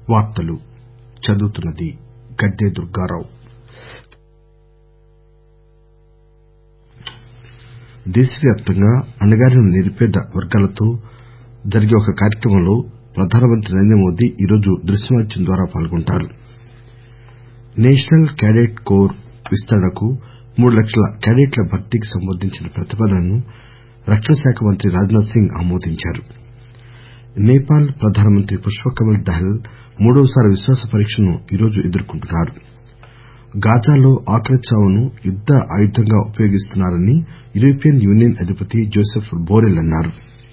దేశవ్యాప్తంగా అణగారిన నిరుపేద వర్గాలతో జరిగే ఒక కార్యక్రమంలో ప్రధానమంత్రి నరేంద్రమోదీ ఈరోజు దృశ్యమాధ్యమం ద్వారా పాల్గొంటారు నేషనల్ క్యాడెట్ కోర్ విస్తరణకు మూడు లక్షల క్యాడెట్ల భర్తీకి సంబంధించిన ప్రతిపాదనను రక్షణ శాఖ మంత్రి రాజ్ నాథ్ సింగ్ ఆమోదించారు నేపాల్ ప్రధానమంత్రి పుష్పకమల్ దహల్ మూడవసారి విశ్వాస పరీక్షను ఈరోజు ఎదుర్కొంటున్నారు గాజాలో ఆకలి చావును యుద్ద ఆయుధంగా ఉపయోగిస్తున్నారని యూరోపియన్ యూనియన్ అధిపతి జోసెఫ్ బోరెల్ అన్నారు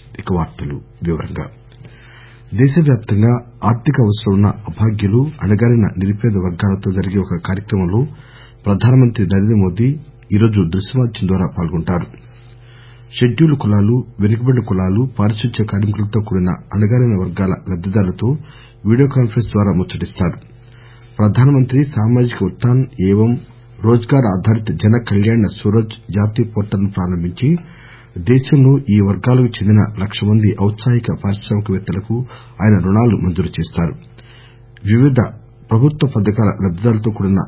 దేశవ్యాప్తంగా ఆర్థిక అవసరం ఉన్న అభాగ్యులు అణగారిన నిరుపేద వర్గాలతో జరిగే ఒక కార్యక్రమంలో ప్రధానమంత్రి నరేంద్రమోదీ ఈరోజు దృశ్యమాధ్యమం ద్వారా పాల్గొంటారు షెడ్యూల్డ్ కులాలు వెనుకబడిన కులాలు పారిశుధ్య కార్మికులతో కూడిన అణగారిన వర్గాల లబ్దిదారులతో వీడియో కాన్పరెన్స్ ద్వారా ముచ్చటిస్తారు ప్రధానమంత్రి సామాజిక ఉత్థాన్ ఏవం రోజ్గార్ ఆధారిత జన కల్యాణ్ సూరజ్ జాతీయ పోర్టల్ ను ప్రారంభించి దేశంలో ఈ వర్గాలకు చెందిన లక్ష మంది ఔత్సాహిక పారిశ్రామికవేత్తలకు ఆయన రుణాలు మంజూరు చేస్తారు వివిధ ప్రభుత్వ పథకాల లబ్దిదారులతో కూడిన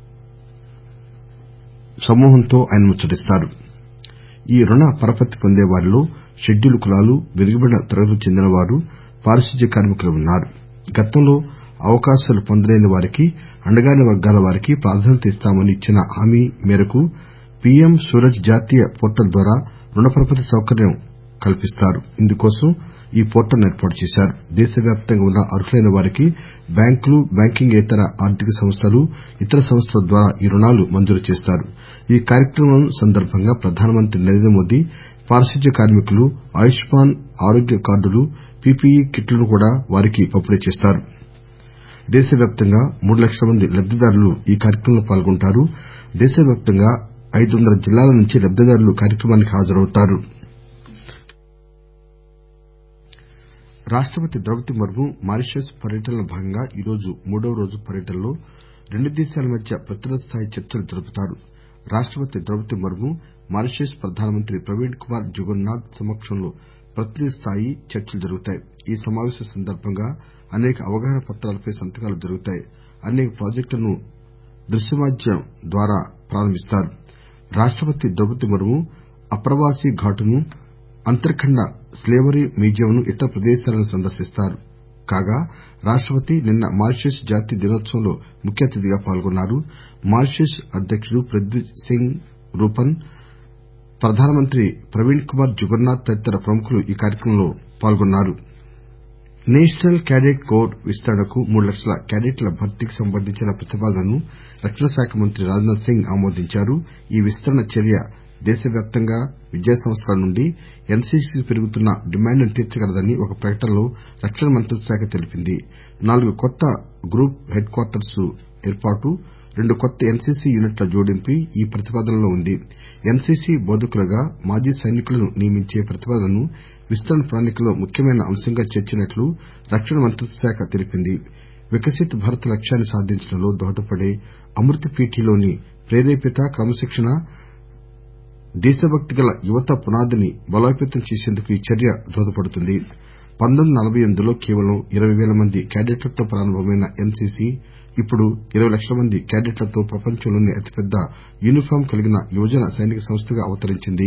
సమూహంతో ఆయన ముచ్చటిస్తారు ఈ రుణ పరపతి పొందే వారిలో షెడ్యూల్డ్ కులాలు వెనుకబడిన తరగతులకు చెందిన వారు పారిశుధ్య కార్మికులు ఉన్నారు గతంలో అవకాశాలు పొందలేని వారికి అణగారిన వర్గాల వారికి ప్రాధాన్యత ఇస్తామని ఇచ్చిన హామీ మేరకు పీఎం సూరజ్ జాతీయ పోర్టల్ ద్వారా రుణ పరపతి సౌకర్యం కల్పిస్తారు ఇందుకోసం ఈ పోర్టల్ ను ఏర్పాటు చేశారు దేశవ్యాప్తంగా ఉన్న అర్హులైన వారికి బ్యాంకులు బ్యాంకింగేతర ఆర్థిక సంస్థలు ఇతర సంస్థల ద్వారా ఈ రుణాలు మంజూరు చేస్తారు ఈ కార్యక్రమం సందర్బంగా ప్రధానమంత్రి నరేంద్రమోదీ పారిశుధ్య కార్మికులు ఆయుష్మాన్ ఆరోగ్య కార్డులు పీపీఈ కిట్లను కూడా వారికి పంపిణీ చేస్తారు దేశవ్యాప్తంగా మూడు లక్షల మంది లబ్దిదారులు ఈ కార్యక్రమంలో పాల్గొంటారు దేశవ్యాప్తంగా ఐదు వందల జిల్లాల నుంచి లబ్దిదారులు కార్యక్రమానికి హాజరవుతారు రాష్టపతి ద్రౌపది ముర్ము మారిషస్ పర్యటనలో భాగంగా ఈరోజు మూడవ రోజు పర్యటనలో రెండు దేశాల మధ్య ప్రతినిధి స్థాయి చర్చలు జరుపుతారు రాష్టపతి ద్రౌపది ముర్ము మారిషస్ ప్రధానమంత్రి ప్రవీణ్ కుమార్ జుగన్నాథ్ సమక్షంలో ప్రతినిధి స్థాయి చర్చలు జరుగుతాయి ఈ సమావేశం సందర్బంగా అనేక అవగాహన పత్రాలపై సంతకాలు జరుగుతాయి అనేక ప్రాజెక్టులను దృశ్యమాధ్యమం ద్వారా ప్రారంభిస్తారు రాష్టపతి ద్రౌపది ముర్ము అప్రవాసీ ఘాటును అంతర్ఖండ స్లేవరీ మ్యూజియంను ఇతర ప్రదేశాలను సందర్శిస్తారు కాగా రాష్టపతి నిన్న మారిషస్ జాతీయ దినోత్సవంలో ముఖ్య అతిథిగా పాల్గొన్నారు మారిషస్ అధ్యకుడు ప్రద్యుత్ సింగ్ రూపన్ ప్రధానమంత్రి ప్రవీణ్ కుమార్ జుగన్నాథ్ తదితర ప్రముఖులు ఈ కార్యక్రమంలో పాల్గొన్నారు నేషనల్ క్యాడెట్ కోర్ విస్తరణకు మూడు లక్షల క్యాడెట్ల భర్తీకి సంబంధించిన ప్రతిపాదనను రక్షణ శాఖ మంత్రి రాజ్ నాథ్ సింగ్ ఆమోదించారు ఈ విస్తరణ చర్య దేశవ్యాప్తంగా విద్యాసంస్థల నుండి ఎన్సీసీకి పెరుగుతున్న డిమాండ్ను తీర్చగలదని ఒక ప్రకటనలో రక్షణ మంత్రిత్వ శాఖ తెలిపింది నాలుగు కొత్త గ్రూప్ హెడ్ క్వార్టర్స్ ఏర్పాటు రెండు కొత్త ఎన్సీసీ యూనిట్ల జోడింపు ఈ ప్రతిపాదనలో ఉంది ఎన్సీసీ బోధకులుగా మాజీ సైనికులను నియమించే ప్రతిపాదనను విస్తరణ ప్రణాళికలో ముఖ్యమైన అంశంగా చేర్చినట్లు రక్షణ మంత్రిత్వ శాఖ తెలిపింది వికసిత్ భారత్ లక్ష్యాన్ని సాధించడంలో దోహదపడే అమృత్ పీఠీలోని ప్రేరేపిత క్రమశిక్షణ దేశభక్తి గల యువత పునాదిని బలోపేతం చేసేందుకు ఈ చర్య దోహదపడుతుంది పంతొమ్మిది నలబై ఎనిమిదిలో కేవలం ఇరవై పేల మంది క్యాడెట్లతో ప్రారంభమైన ఎన్సీసీ ఇప్పుడు ఇరవై లక్షల మంది క్యాడెట్లతో ప్రపంచంలోనే అతిపెద్ద యూనిఫాం కలిగిన యువజన సైనిక సంస్థగా అవతరించింది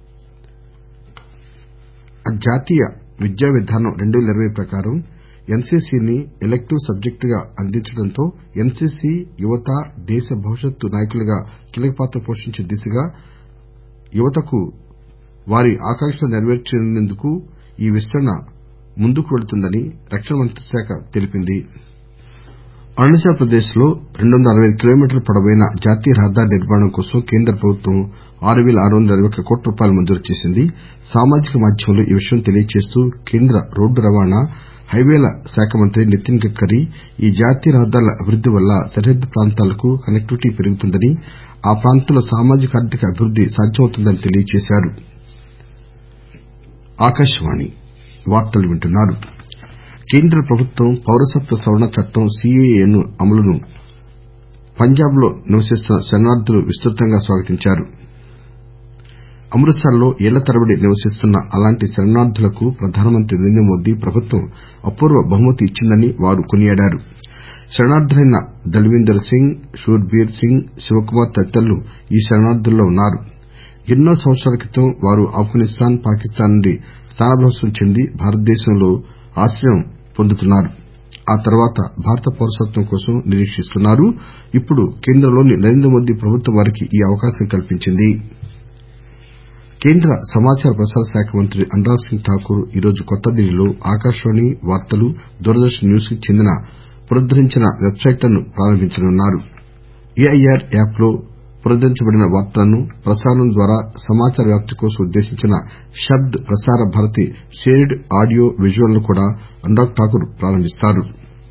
జాతీయ విద్యా విధానం రెండు పేల ఇరవై ప్రకారం ఎన్సీసీని ఎలెక్టివ్ సబ్జెక్టుగా అందించడంతో ఎన్సీసీ యువత దేశ భవిష్యత్తు నాయకులుగా కీలక పాత్ర పోషించే దిశగా యువతకు వారి ఆకాంక్షలు నెరవేర్చేందుకు ఈ విస్తరణ ముందుకు వెళుతుందని రక్షణ మంత్రిత్వ శాఖ తెలిపింది అరుణాచల్ లో రెండు వందల అరవై ఐదు కిలోమీటర్ల పొడవైన జాతీయ రహదారి నిర్మాణం కోసం కేంద్ర ప్రభుత్వం ఆరు పేల ఆరు వందల ఇరవై ఒక్క కోట్ల రూపాయలు మంజూరు చేసింది సామాజిక మాధ్యమంలో ఈ విషయం తెలియజేస్తూ కేంద్ర రోడ్డు రవాణా హైవేల శాఖ మంత్రి నితిన్ గడ్కరీ ఈ జాతీయ రహదారుల అభివృద్ది వల్ల సరిహద్దు ప్రాంతాలకు కనెక్టివిటీ పెరుగుతుందని ఆ ప్రాంతంలో సామాజిక ఆర్థిక అభివృద్ది సాధ్యమవుతుందని తెలియజేశారు కేంద్ర ప్రభుత్వం పౌరసత్వ సవరణ చట్టం సీఏఏ అమలును పంజాబ్ లో నివసిస్తున్న శరణార్దులు విస్తృతంగా స్వాగతించారు అమృత్సర్ లో ఏళ్ల తరబడి నివసిస్తున్న అలాంటి శరణార్దులకు ప్రధానమంత్రి నరేంద్రమోదీ ప్రభుత్వం అపూర్వ బహుమతి ఇచ్చిందని వారు కొనియాడారు శరణార్దులైన దల్వీందర్ సింగ్ షూర్బీర్ సింగ్ శివకుమార్ తదితరులు ఈ శరణార్దుల్లో ఉన్నారు ఎన్నో సంవత్సరాల క్రితం వారు ఆఫ్ఘనిస్తాన్ పాకిస్తాన్ నుండి స్థానభ్రంశం చెంది భారతదేశంలో ఆశ్రయం పొందుతున్నారు ఆ తర్వాత భారత పౌరసత్వం కోసం నిరీక్షిస్తున్నారు ఇప్పుడు కేంద్రంలోని నరేంద్రమోదీ ప్రభుత్వం వారికి ఈ అవకాశం కల్పించింది కేంద్ర సమాచార ప్రసార శాఖ మంత్రి అనురాగ్ సింగ్ ఠాకూర్ ఈరోజు కొత్త ఢిల్లీలో ఆకాశవాణి వార్తలు దూరదర్శన్ న్యూస్ కి చెందిన పునరుద్దరించిన వెబ్ సైట్ లను ప్రారంభించనున్నారు ఏఐఆర్ యాప్ లో పునరుద్దరించబడిన వార్తలను ప్రసారం ద్వారా సమాచార వ్యాప్తి కోసం ఉద్దేశించిన శబ్ద్ ప్రసార భారతి షేర్డ్ ఆడియో విజువల్ ను కూడా అనురాగ్ ఠాకూర్ ప్రారంభిస్తారు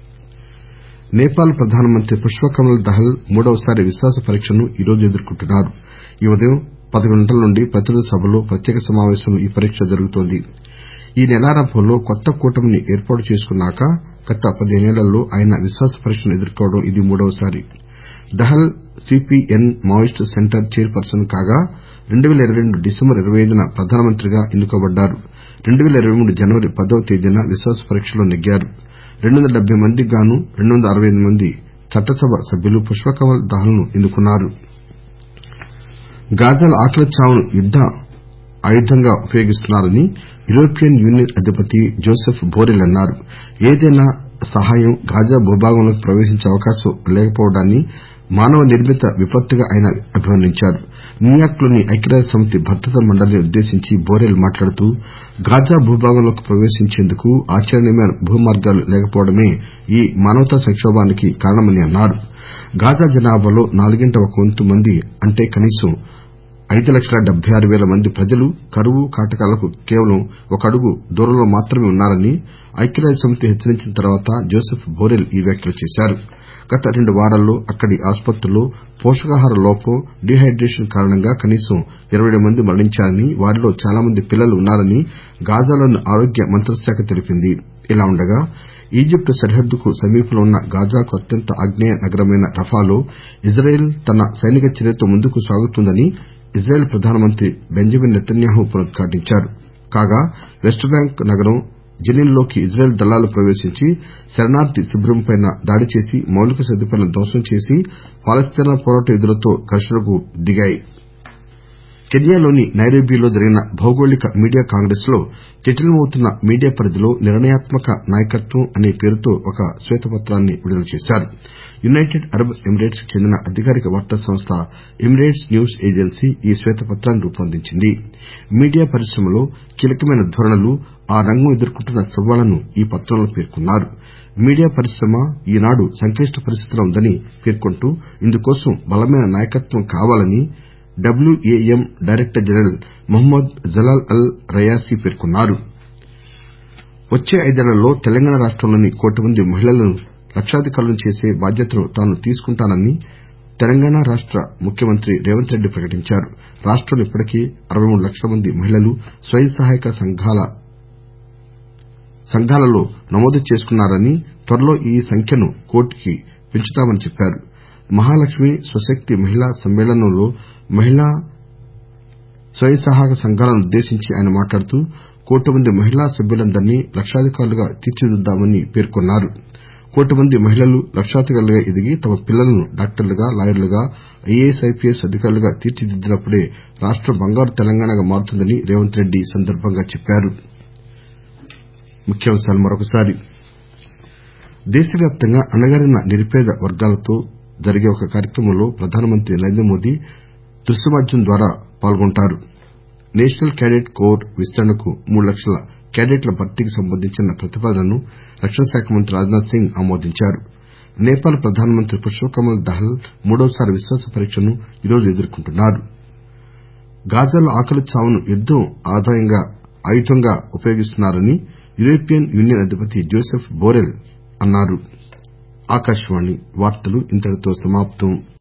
నేపాల్ ప్రధానమంత్రి పుష్పకమల్ దహల్ మూడవసారి విశ్వాస పరీక్షను ఈరోజు ఎదుర్కొంటున్నారు ఈ ఉదయం పదకొండు గంటల నుండి ప్రతినిధుల సభలో ప్రత్యేక సమావేశంలో ఈ పరీక్ష జరుగుతోంది ఈ నెలారంభంలో కొత్త కూటమిని ఏర్పాటు చేసుకున్నాక గత పదిహేనేళ్లలో ఆయన విశ్వాస పరీక్షను ఎదుర్కోవడం ఇది మూడవసారి Dahal CPN Maoist centre chairperson కాగా 2022 డిసెంబర్ 25న ప్రధానమంత్రిగా ఎన్నుకోబడ్డారు 2023 జనవరి 10వ తేదీన విశ్వాస పరీక్షలో నెగ్గారు 270 మందికి గాను 265 మంది చట్టసభ సభ్యులు పుష్పకమల్ దహల్ ను ఎన్నుకున్నారు గాజాలో ఆకలి చావును యుద్ద ఆయుధంగా ఉపయోగిస్తున్నారని యూరోపియన్ యూనియన్ అధిపతి జోసెఫ్ బోరెల్ అన్నారు ఏదైనా సహాయం గాజా భూభాగంలోకి ప్రవేశించే అవకాశం లేకపోవడాన్ని మానవ నిర్మిత విపత్తుగా ఆయన అభివర్ణించారు న్యూయార్క్ లోని ఐక్యరాజ్యసమితి భద్రతా మండలిని ఉద్దేశించి బోరెల్ మాట్లాడుతూ గాజా భూభాగంలోకి ప్రవేశించేందుకు ఆచరణీయమైన భూమార్గాలు లేకపోవడమే ఈ మానవతా సంకోభానికి కారణమని అన్నారు గాజా జనాభాలో నాలుగింట ఒక వంతు మంది అంటే కనీసం ఐదు లక్షల డెబ్బై ఆరు పేల మంది ప్రజలు కరువు కాటకాలకు కేవలం ఒక అడుగు దూరంలో మాత్రమే ఉన్నారని ఐక్యరాజ్యసమితి హెచ్చరించిన తర్వాత జోసెఫ్ బోరెల్ ఈ వ్యాఖ్యలు చేశారు గత రెండు వారాల్లో అక్కడి ఆసుపత్రుల్లో పోషకాహార లోపం డీహైడ్రేషన్ కారణంగా కనీసం ఇరవై మంది మరణించారని వారిలో చాలా మంది పిల్లలు ఉన్నారని గాజాలోని ఆరోగ్య మంత్రిత్వశాఖ తెలిపింది ఇలా ఉండగా ఈజిప్టు సరిహద్దుకు సమీపంలో ఉన్న గాజాకు అత్యంత ఆగ్నేయ నగరమైన రఫాలో ఇజ్రాయెల్ తన సైనిక చర్యతో ముందుకు సాగుతోందని ఇజ్రాయెల్ ప్రధానమంత్రి బెంజమిన్ నెతన్యాహు పునరుద్ఘాటించారు కాగా వెస్ట్ బ్యాంక్ నగరం జెనిన్ లోకి ఇజ్రాయెల్ దళాలు ప్రవేశించి శరణార్ది శిబిరంపై దాడి చేసి మౌలిక సదుపాయాలను ధ్వంసం చేసి పాలస్తీనా పోరాట యోధులతో ఘర్షణకు దిగాయి కెన్యాలోని నైరోబీలో జరిగిన భౌగోళిక మీడియా కాంగ్రెస్ లో జటిలమవుతున్న మీడియా పరిధిలో నిర్ణయాత్మక నాయకత్వం అనే పేరుతో ఒక శ్వేతపత్రాన్ని విడుదల చేశారు యునైటెడ్ అరబ్ ఎమిరేట్స్ కు చెందిన అధికారిక వార్తా సంస్థ ఎమిరేట్స్ న్యూస్ ఏజెన్సీ ఈ శ్వేతపత్రాన్ని రూపొందించింది మీడియా పరిశ్రమలో కీలకమైన ధోరణులు ఆ రంగం ఎదుర్కొంటున్న సవాళ్లను ఈ పత్రంలో పేర్కొన్నారు మీడియా పరిశ్రమ ఈనాడు సంక్లిష్ట పరిస్థితిలో ఉందని పేర్కొంటూ ఇందుకోసం బలమైన నాయకత్వం కావాలని WAM director general Mohammed Jalal Al Rayssi పేర్కొన్నారు వచ్చే ఐదేళ్లలో తెలంగాణ రాష్టంలోని కోటి మంది మహిళలను లక్షాధికారులను చేసే బాధ్యతను తాను తీసుకుంటానని తెలంగాణ రాష్ట ముఖ్యమంత్రి రేవంత్ రెడ్డి ప్రకటించారు రాష్టంలో ఇప్పటికే అరవై మూడు లక్షల మంది మహిళలు స్వయం సహాయక సంఘాలలో నమోదు చేసుకున్నారని త్వరలో ఈ సంఖ్యను కోటికి పెంచుతామని చెప్పారు మహాలక్ష్మి స్వశక్తి మహిళా సమ్మేళనంలో మహిళా స్వయం సహాయక సంఘాలనుద్దేశించి ఆయన మాట్లాడుతూ కోటి మంది మహిళా సభ్యులందరినీ లక్షాధికారులుగా తీర్చిదిద్దుతామని పేర్కొన్నారు కోటి మంది మహిళలు లక్షాధికారులుగా ఎదిగి తమ పిల్లలను డాక్టర్లుగా లాయర్లుగా ఐఏఎస్ ఐపీఎస్ అధికారులుగా తీర్చిదిద్దినప్పుడే రాష్టం బంగారు తెలంగాణగా మారుతుందని రేవంత్ రెడ్డి ఈ సందర్బంగా చెప్పారు దేశవ్యాప్తంగా అణగారిన నిరుపేద వర్గాలతో జరిగే ఒక కార్యక్రమంలో ప్రధానమంత్రి నరేంద్రమోదీ దృశ్య మాధ్యమం ద్వారా పాల్గొంటారు నేషనల్ క్యాడెట్ కోర్ విస్తరణకు మూడు లక్షల క్యాడెట్ల భర్తీకి సంబంధించిన ప్రతిపాదనను రక్షణ శాఖ మంత్రి రాజ్నాథ్ సింగ్ ఆమోదించారు నేపాల్ ప్రధానమంత్రి పుష్పకమల్ దహల్ మూడవసారి విశ్వాస పరీక్షను ఈరోజు ఎదుర్కొంటున్నారు గాజాలో ఆకలి చావును యుద్దం ఆయుధంగా ఉపయోగిస్తున్నారని యూరోపియన్ యూనియన్ అధిపతి జోసెఫ్ బోరెల్ అన్నారు